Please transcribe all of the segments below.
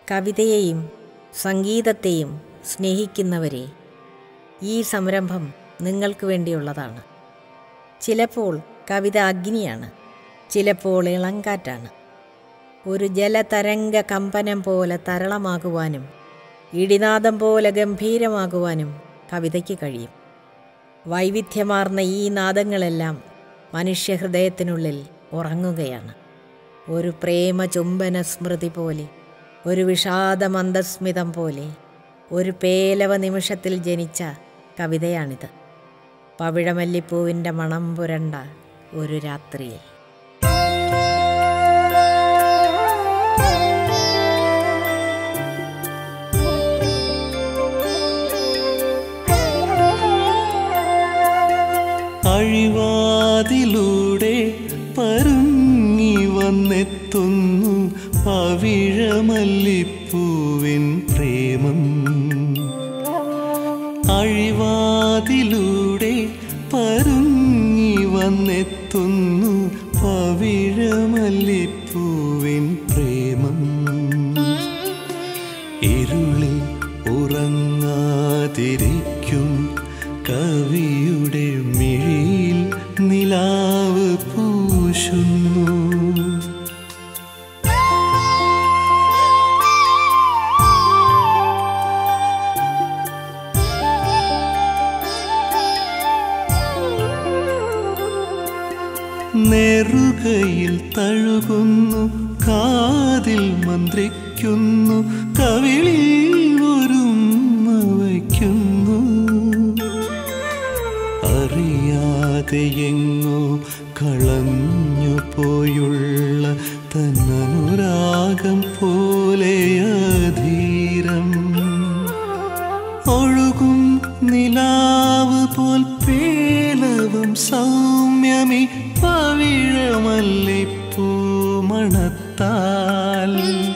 കവിതയെയും സംഗീതത്തെയും സ്നേഹിക്കുന്നവരെ ഈ സംരംഭം നിങ്ങൾക്ക് വേണ്ടിയുള്ളതാണ് ചിലപ്പോൾ കവിത അഗ്നിയാണ് ചിലപ്പോൾ ഇളങ്കാറ്റാണ് ഒരു ജലതരംഗ കമ്പനം പോലെ തരളമാകുവാനും ഇടിനാദം പോലെ ഗംഭീരമാകുവാനും കവിതയ്ക്ക് കഴിയും വൈവിധ്യമാർന്ന ഈ നാദങ്ങളെല്ലാം മനുഷ്യഹൃദയത്തിനുള്ളിൽ ഉറങ്ങുകയാണ് ഒരു പ്രേമ ചുംബന സ്മൃതി പോലെ ഒരു വിഷാദ മന്ദസ്മിതം പോലെ ഒരു പേലവ നിമിഷത്തിൽ ജനിച്ച കവിതയാണിത് പവിഴമല്ലിപ്പൂവിൻ്റെ മണം പുരണ്ട ഒരു രാത്രിയിൽ അഴിവാതിലൂടെ പരുങ്ങി വന്നെത്തുന്നു പവിഴമല്ലിപ്പൂവിൻ പ്രേമം അഴിവാതിലൂടെ പരുങ്ങി വന്നെത്തുന്നു പവിഴമല്ലിപ്പൂവിൻ പ്രേമം ഇരുളിൽ ഉറങ്ങാതിരിക്കും കവിയുടെ മിഴിയിൽ നിലാവ് പൂശുന്നു നെറുകയിൽ തഴുകുന്നു കാതിൽ മന്ത്രിക്കുന്നു കവിളിൽ ഒരുമ്മ വയ്ക്കുന്നു അറിയാതെ എങ്ങോ കളഞ്ഞു പോയുള്ള തന്നനുരാഗം പോലെ അധീരം ഒഴുകും നിലാവ് പോൽ പേലവും സൗമ്യമി പവിഴമല്ലിപ്പൂ മണത്താൽ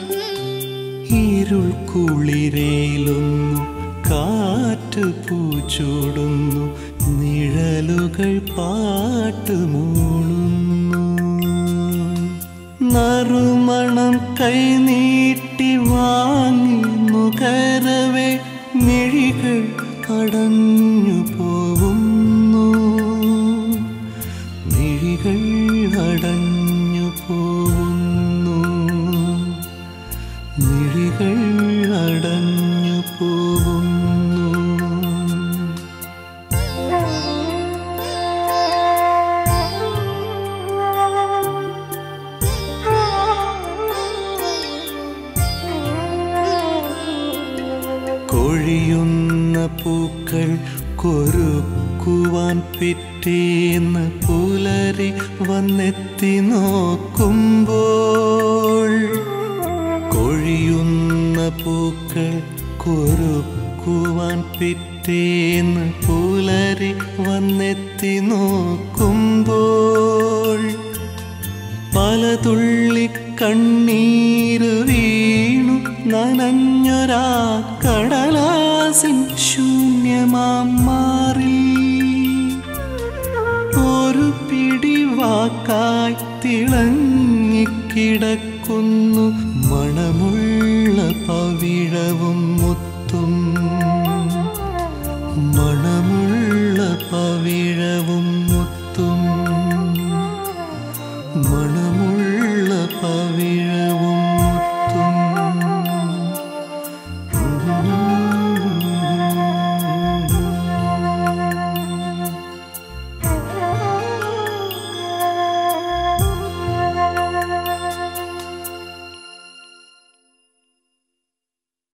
ഇരുൾ കുളിരയിലൊന്നു കാറ്റ് പൂച്ചൂടുന്നു നിഴലുകൾ പാട്ട് മൂളുന്നു നറുമണം കൈനീട്ടി വാങ്ങി നുകരവേ മിഴികൾ അടഞ്ഞു പോകുന്നു മിഴികൾ അടഞ്ഞു പോകുന്നു മിഴികൾ അടഞ്ഞു പോകുന്നു കൊഴിയുന്ന പൂക്കൾ കൊരുക്കുവാൻ പിറ്റേന്ന് പുലരി വന്നെത്തി നോക്കുമ്പോൾ കൊഴിയുന്ന പൂക്കൾ കൊരുക്കുവാൻ പിറ്റേന്ന് പുലരി വന്നെത്തി നോക്കുമ്പോൾ പല തുള്ളി കണ്ണീര് വീണു നനഞ്ഞൊരാ കടലാസിൻ ശൂന്യമാം മാറി ഒരു പിടി വാക്കായി തിളങ്ങിക്കിടക്കുന്നു മണമുള്ള പവിഴവും മുത്തും മണമുള്ള പവിഴവും മുത്തും മണമുള്ള